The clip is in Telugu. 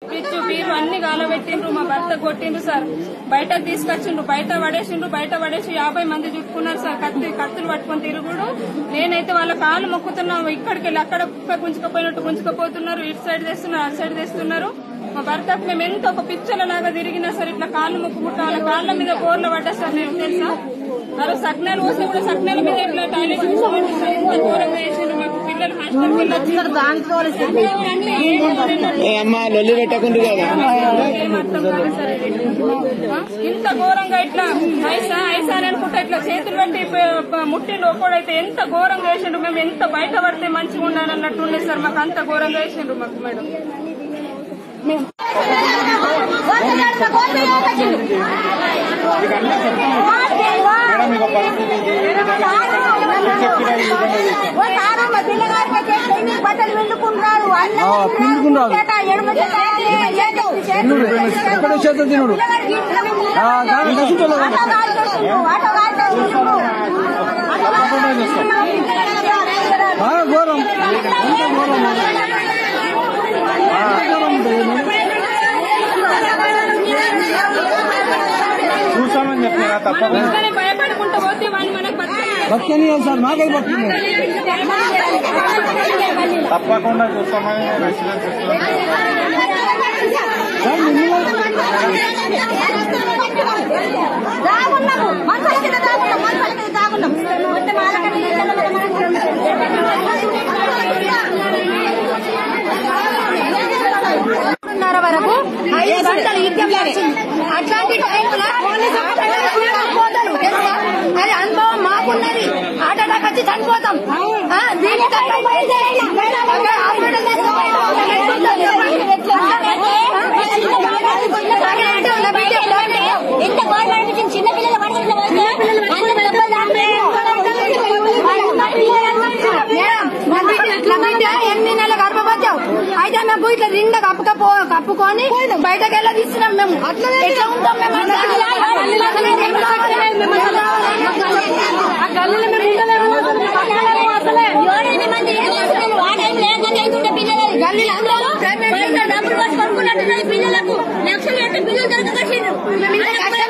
పిచ్చు బీరు అన్ని గాలబెట్టిండ్రు మా భర్త కొట్టిండ్రు సార్ బయటకు తీసుకొచ్చిండ్రు బయట పడేసిండ్రు బయట పడేసి యాభై మంది చుట్టుకున్నారు సార్ కత్తి కత్తులు పట్టుకొని తిరుగుడు నేనైతే వాళ్ళ కాలు మొక్కుతున్నా ఇక్కడికి వెళ్ళి అక్కడ కుక్క గుంజుకపోయినట్టు గుంజుకపోతున్నారు ఇటు సైడ్ తెస్తున్నారు అటు సైడ్ తెస్తున్నారు మా భర్తకు మేము ఎంత ఒక పిచ్చల లాగా తిరిగినా సరే ఇట్లా కాళ్ళు మొక్కుకుంటా వాళ్ళ కాళ్ళ మీద బోర్లు పడ్డా సార్ నేను తెలుసా మరో సగ్నాలు పోస్తే కూడా సగ్నాల మీద ఇట్లా టాయిలెట్ చూసుకోండి సార్ ఎంత ఘోరంగా చేసిండ్రు మాకు పిల్లలు హాస్టల్కి వెళ్ళొచ్చి ఏ అమ్మా లొల్లి పెట్టకుండా కదా ఇంత ఘోరంగా ఇట్లా ఐసా ఐసా అని అనుకుంటా ఇట్లా చేతులు పెట్టి ప- ప- ముట్టిండు ఒక్కడైతే ఎంత ఘోరంగా వేసిండు మేము ఎంత బయట పడితే మంచిగా ఉండాలన్నట్టు ఉండేది సార్ మాకు అంత ఘోరంగా వేసిండ్రు మాకు మేడం బట్టలు పిండుకుంటారు పిండుకుంటారు. ఎక్కడో చేత తినుడు ఆ, కానీ నచ్చుకోలేదు. బాగా ఘోరం ఎంత ఘోరం ఎంత ఘోరం ఉంటుంది చూసామని చెప్పినా తప్పకుండా అందుకనే భయపడుకుంటూ పోతే వాళ్ళు మనకు బతకలేదు. బతికని సార్ మాకై బతుకుతుంది తప్పకుండా చూస్తామని రెసిడెన్స్ సార్ మిమ్మల్ని దాగున్నాము మనసుల కింద దాగున్నాం మనసుల కింద దాగున్నాం మొత్తం ఆలకట్ట నీళ్ళలో రెండున్నర వరకు ఐదు గంటలు యుద్ధం నడిచింది అట్లాంటి టైంలో పోలీసు పోతారు తెలుసా? అది అనుభవం మాకున్నది హార్ట్ అటాక్ వచ్చి చనిపోతాం ఆ, దీనికన్నా అయితే అక్కడ హాస్పిటల్ తీసుకుపోయి అట్లాంటి ఉన్న బిడ్డ ఎట్లాంటి? ఎంత గవర్నమెంట్ ఇచ్చిన చిన్న పిల్లల పడుకుంటే అంత మేడం, మా బిడ్డ ఎట్లా బిడ్డ ఎనిమిది నెలల గర్భవత్యం అయితే మేము ఇట్లా నిండా కప్పుకపో కప్పుకొని బయటకు వెళ్ళ తీస్తున్నాం మేము ఎట్లా ఉంటాం మేము ఆ గల్లీలో మేము ఉండలేము అసలే ఏడెనిమిది మంది ఏడుస్తున్నారు. ఆ టైంలో ఏం గంట అవుతుండే పిల్లలు గల్లీలో అందరూ బయట డబ్బులు కొట్టి కొనుక్కున్నట్టున్నది పిల్లలకు లక్షలు పెట్టి పిల్లలు దొరకకొచ్చిండ్రు మేము ఇంత కష్టపడి